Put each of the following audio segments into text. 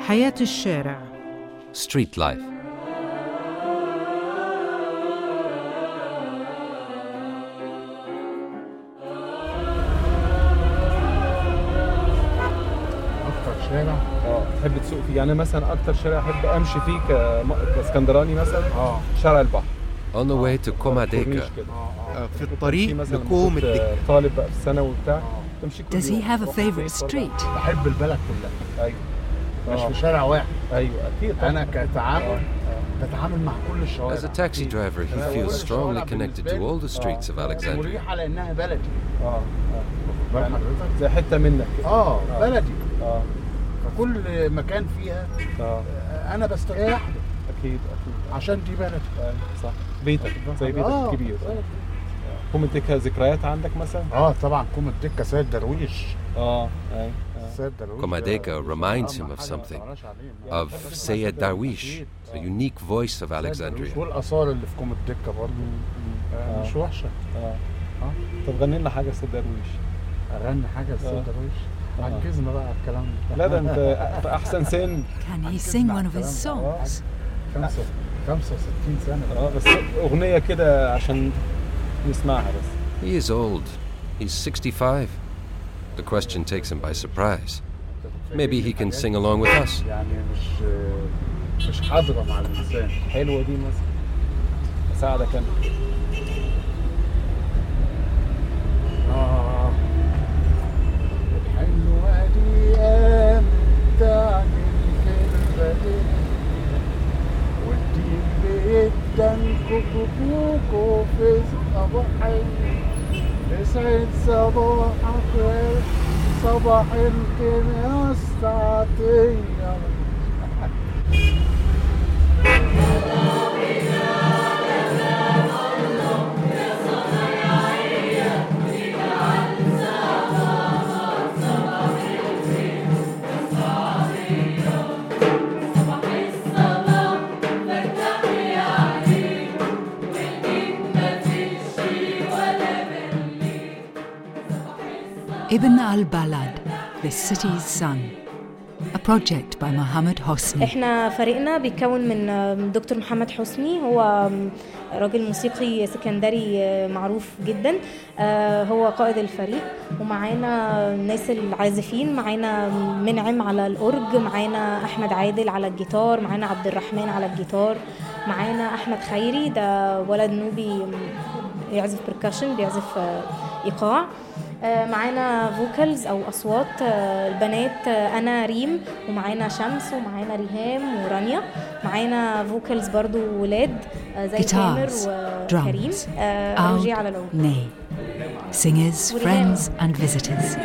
حياة الشارع Street life. اكتر شارع اه تحب تسوق فيه يعني مثلا اكتر شارع احب امشي فيه كم- كاسكندراني مثلا اه شارع البحر On the way to كورنيش Komadeka, كده. اه في في الطريق مثلا لكوم كنت الدكة طالب بقى في الثانوي وبتاع تمشي كل Does he يوم. have a تروح favorite البيت وارجع. street? بحب البلد كلها ايوه مش آه. في شارع واحد ايوه اكيد طبعاً. انا كتعامل بتعامل مع كل الشوارع as a taxi driver, he feels strongly connected to all the streets of Alexandria. مريحه لانها بلدي اه اه بال يعني حضرتك زي حته منك كده اه بلدي اه فكل مكان فيها اه آه، انا بستريح له اكيد اكيد عشان دي بلدي أيوة، صح بيتك زي بيتك آه. الكبير كومنتك ذكريات عندك مثلا اه طبعا كوم الدكه سيد درويش اه ايوه سيد درويش Komadeka ده- reminds آه، him ما of حاجة something. ما تعرفش عليه. Of Sayed Darwish, a unique voice of سيد درويش Alexandria. والاثار اللي في كوم الدكه برضه آه، آه. مش وحشه اه طب غني لنا حاجه سيد درويش اغني حاجه لسيد آه. درويش آه. عجزنا بقى على الكلام ده لا ده انت في احسن سن Can he sing one of his songs? خمسة 65 سنه اه بس اغنيه كده عشان نسمعها بس He is old. He's 65. The question takes him by surprise. Maybe he can sing along with us. يعني مش مش حاضره مع الانسان حلوه دي مثلا اساعدك انا آه الحلوة دي قامت تعني الكلمة دي والدين بيدن كوكو كوكو في صباحي يسعد صباحك يا صباح الكيمياء الساعتية Ibn al-Balad, the city's son. A project by Mohammed Hosni. احنا فريقنا بيتكون من آم، دكتور محمد حسني هو آم، راجل موسيقي سكندري آه، معروف جدا آه، هو قائد الفريق ومعانا الناس العازفين معانا منعم على الاورج معانا احمد عادل على الجيتار معانا عبد الرحمن على الجيتار معانا احمد خيري ده ولد نوبي بيعزف بركشن بيعزف آه، ايقاع آه، معانا فوكالز او اصوات آه، البنات آه، انا ريم ومعانا شمس ومعانا ريهام ورانيا معانا فوكالز برضو ولاد آه، زي تامر Guitars, وكريم drums, آه، روجي على Aoud العود Ney. Singers, friends, and visitors.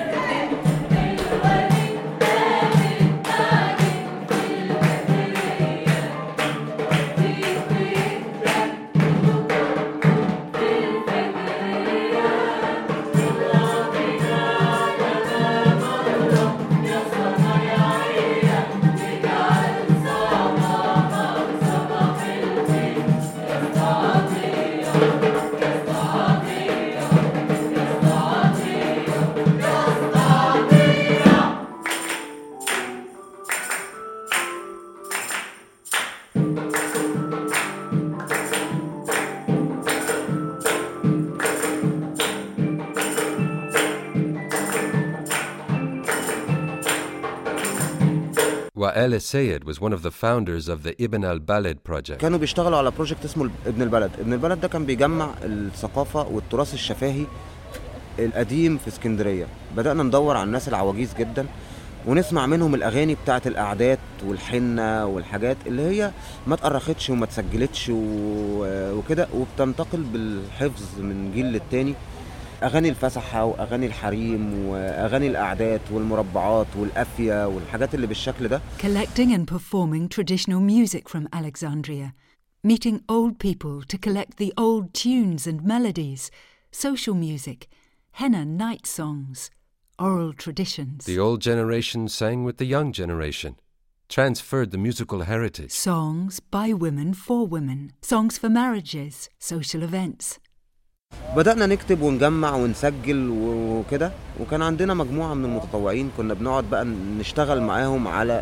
Wa'el Sayed was one of the founders of the Ibn al-Balad project. كانوا بيشتغلوا على بروجكت اسمه ابن البلد ابن البلد ده كان بيجمع الثقافة والتراث الشفاهي القديم في اسكندرية بدأنا ندور على الناس العواجيز جدا ونسمع منهم الأغاني بتاعت القعدات والحنة والحاجات اللي هي ما اتأرختش وما اتسجلتش و- وكده وبتنتقل بالحفظ من جيل للتاني أغاني الفسحة وأغاني الحريم وأغاني القعدات والمربعات والقافية والحاجات اللي بالشكل ده Collecting and performing traditional music from Alexandria. Meeting old people to collect the old tunes and melodies. Social music. Henna night songs. Oral traditions. The old generation sang with the young generation, transferred the musical heritage. Songs by women for women. Songs for marriages. Social events. بدأنا نكتب ونجمع ونسجل وكده وكان عندنا مجموعة من المتطوعين كنا بنقعد بقى نشتغل معاهم على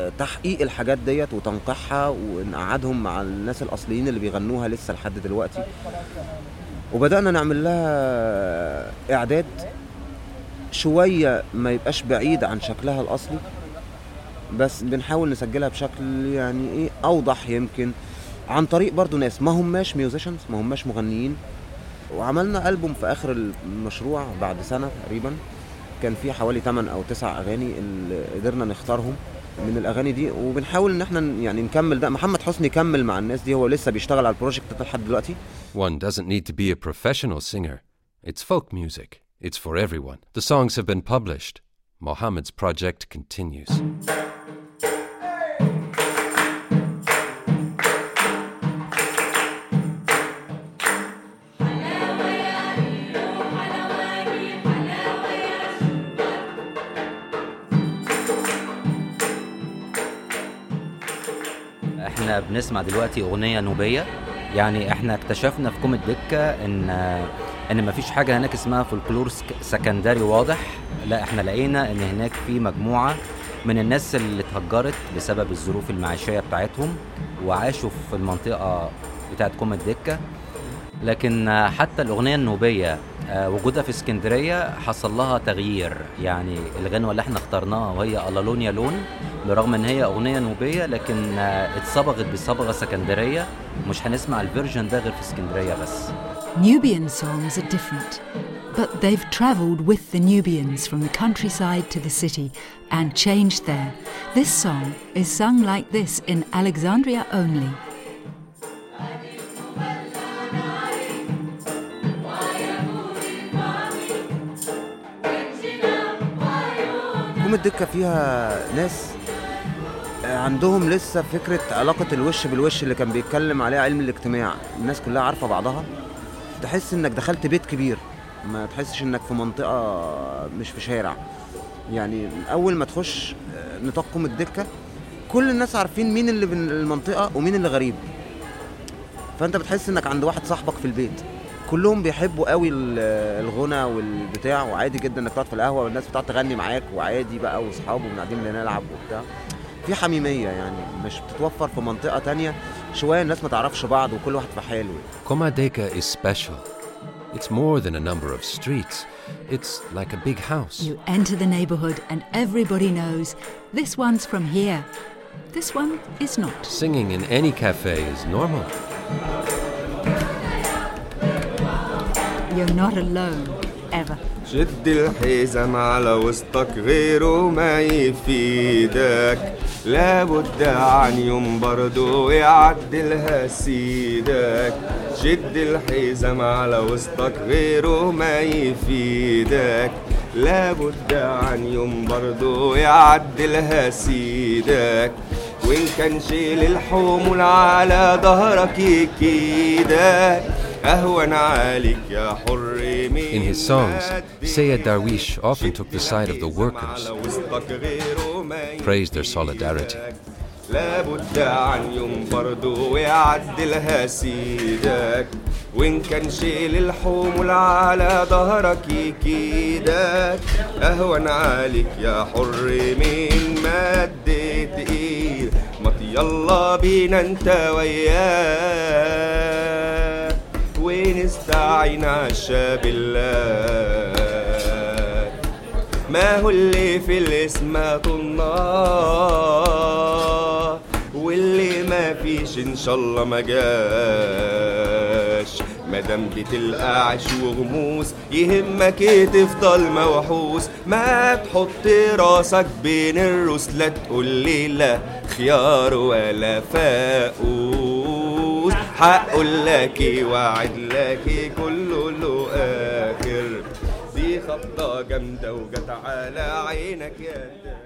آه، تحقيق الحاجات ديت وتنقيحها ونقعدهم مع الناس الاصليين اللي بيغنوها لسه لحد دلوقتي وبدانا نعمل لها اعداد شويه ما يبقاش بعيد عن شكلها الاصلي بس بنحاول نسجلها بشكل يعني ايه اوضح يمكن عن طريق برضو ناس ما هماش ميوزيشنز ما هماش مغنيين وعملنا ألبوم في آخر المشروع بعد سنة تقريبا كان فيه حوالي 8 أو 9 أغاني اللي قدرنا نختارهم من الأغاني دي وبنحاول إن احنا يعني نكمل ده محمد حسني كمل مع الناس دي هو لسه بيشتغل على البروجكت ده لحد دلوقتي One doesn't need to be a professional singer. It's folk music. It's for everyone. The songs have been published. Mohammed's project continues. احنا بنسمع دلوقتي اغنيه نوبيه يعني احنا اكتشفنا في كوم الدكه ان ان مفيش حاجه هناك اسمها فولكلور سك- سكندري واضح لا احنا لقينا ان هناك في مجموعه من الناس اللي اتهجرت بسبب الظروف المعيشيه بتاعتهم وعاشوا في المنطقه بتاعت كوم الدكه لكن آه، حتى الاغنيه النوبيه آه، وجودها في اسكندريه حصل لها تغيير يعني الغنوه اللي احنا اخترناها وهي الالون يا لون برغم ان هي اغنيه نوبيه لكن آه، اتصبغت بصبغه سكندريه مش هنسمع الفيرجن ده غير في اسكندريه بس Nubian songs are different, but they've travelled with the Nubians from the countryside to the city and changed there. This song is sung like this in Alexandria only. كوم الدكة فيها ناس عندهم لسه فكرة علاقة الوش بالوش اللي كان بيتكلم عليها علم الاجتماع الناس كلها عارفة بعضها تحس انك دخلت بيت كبير ما تحسش انك في منطقة مش في شارع يعني اول ما تخش نطاق كوم الدكة كل الناس عارفين مين اللي من المنطقة ومين اللي غريب فانت بتحس انك عند واحد صاحبك في البيت كلهم بيحبوا قوي ال- الغنى والبتاع وعادي جدا انك تقعد في القهوه والناس بتقعد تغني معاك وعادي بقى واصحابه وقاعدين بنلعب وبتاع في حميميه يعني مش بتتوفر في منطقه تانية شويه الناس ما تعرفش بعض وكل واحد في حاله Komadeka is special. It's more than a number of streets. It's like a big house. You enter the neighbourhood and everybody knows this one's from here. This one is not. Singing in any cafe is normal. You're not alone, ever. شد الحزام على وسطك غيره ما يفيدك لابد عن يوم برضو يعدلها سيدك شد الحزام على وسطك غيره ما يفيدك لابد عن يوم برضو يعدلها سيدك وإن كان شيل الحمول على ظهرك يكيدك أهون عليك يا حر In his songs, Sayed Darwish often took the side of the workers, praised their solidarity. لابد عن يوم برضو ويعدلها سيدك وإن كان شيل الحمول على ظهرك يكيدك أهون عليك يا حر من مد تقيل ما يلا بينا انت وياه ونستعين عشا بالله ما هو اللي في الاسمات الله واللي ما فيش ان شاء الله ما جاش مادام بتلقى عيش وغموس يهمك ايه تفضل موحوس ما تحط راسك بين الروس لا تقول لي لا خيار ولا فاقوس هقول لك إيه واعد لك إيه كله له اخر دي خبطه جامده وجت على عينك يا ده